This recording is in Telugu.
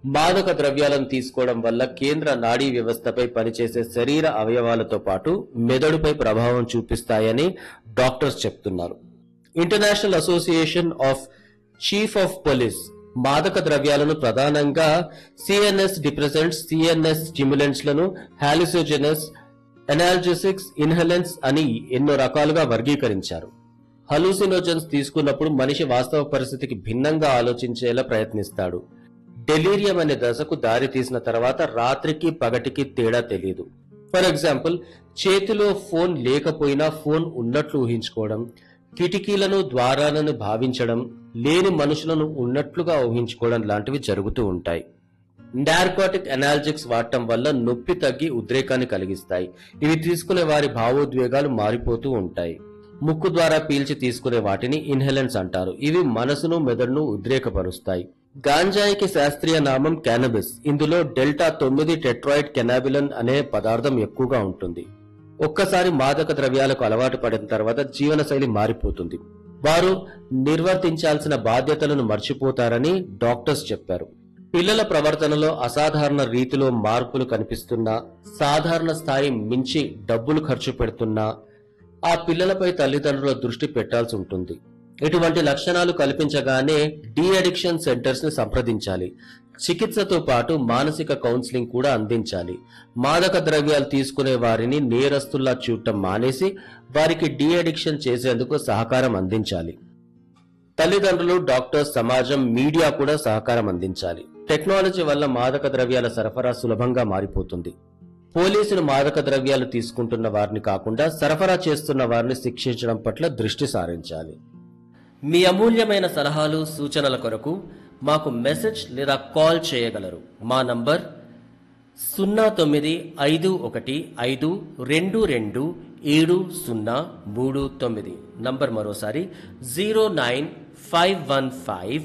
మాదక ద్రవ్యాలను తీసుకోవడం వల్ల కేంద్ర నాడీ వ్యవస్థపై పనిచేసే శరీర అవయవాలతో పాటు మెదడుపై ప్రభావం చూపిస్తాయని డాక్టర్స్ చెప్తున్నారు international association of chief of police మాదక ద్రవ్యాలను ప్రధానంగా సిఎన్ఎస్ డిప్రెసెంట్స్ సిఎన్ఎస్ స్టిమ్యులెంట్స్ లను హాలిసోజెనస్ ఎనాల్జెసిక్స్ ఇన్హెలెన్స్ అని ఎన్నో రకాలుగా వర్గీకరించారు హలూసినోజన్స్ తీసుకున్నప్పుడు మనిషి వాస్తవ పరిస్థితికి భిన్నంగా ఆలోచించేలా ప్రయత్నిస్తాడు డెలీరియం అనే దశకు దారి తీసిన తర్వాత రాత్రికి పగటికి తేడా తెలియదు ఫర్ ఎగ్జాంపుల్ చేతిలో ఫోన్ లేకపోయినా ఫోన్ ఉన్నట్లు ఊహించుకోవడం కిటికీలను ద్వారాలను భావించడం లేని మనుషులను ఉన్నట్లుగా ఊహించుకోవడం లాంటివి జరుగుతూ ఉంటాయి నార్కోటిక్ అనాలజిక్స్ వాడటం వల్ల నొప్పి తగ్గి ఉద్రేకాన్ని కలిగిస్తాయి ఇవి తీసుకునే వారి భావోద్వేగాలు మారిపోతూ ఉంటాయి ముక్కు ద్వారా పీల్చి తీసుకునే వాటిని ఇన్హెలెంట్స్ అంటారు ఇవి మనసును మెదడును ఉద్రేకపరుస్తాయి గాంజాయికి శాస్త్రీయ నామం క్యానబిస్ ఇందులో డెల్టా తొమ్మిది టెట్రాయిడ్ కెనాబిలన్ అనే పదార్థం ఎక్కువగా ఉంటుంది ఒక్కసారి మాదక ద్రవ్యాలకు అలవాటు పడిన తర్వాత జీవనశైలి మారిపోతుంది వారు నిర్వర్తించాల్సిన బాధ్యతలను మర్చిపోతారని డాక్టర్స్ చెప్పారు పిల్లల ప్రవర్తనలో అసాధారణ రీతిలో మార్పులు కనిపిస్తున్నా సాధారణ స్థాయి మించి డబ్బులు ఖర్చు పెడుతున్నా ఆ పిల్లలపై తల్లిదండ్రుల దృష్టి పెట్టాల్సి ఉంటుంది ఇటువంటి లక్షణాలు కల్పించగానే డీ అడిక్షన్ సెంటర్స్ ని సంప్రదించాలి చికిత్సతో పాటు మానసిక కౌన్సిలింగ్ కూడా అందించాలి మాదక ద్రవ్యాలు తీసుకునే వారిని నేరస్తుల్లా చూడటం మానేసి వారికి డీ అడిక్షన్ చేసేందుకు సహకారం అందించాలి తల్లిదండ్రులు డాక్టర్స్ సమాజం మీడియా కూడా సహకారం అందించాలి టెక్నాలజీ వల్ల మాదక ద్రవ్యాల సరఫరా సులభంగా మారిపోతుంది పోలీసులు మాదక ద్రవ్యాలు తీసుకుంటున్న వారిని కాకుండా సరఫరా చేస్తున్న వారిని శిక్షించడం పట్ల దృష్టి సారించాలి మీ అమూల్యమైన సలహాలు సూచనల కొరకు మాకు మెసేజ్ లేదా కాల్ చేయగలరు మా నంబర్ సున్నా తొమ్మిది ఐదు ఒకటి ఐదు రెండు రెండు ఏడు సున్నా మూడు తొమ్మిది నంబర్ మరోసారి zero nine five one five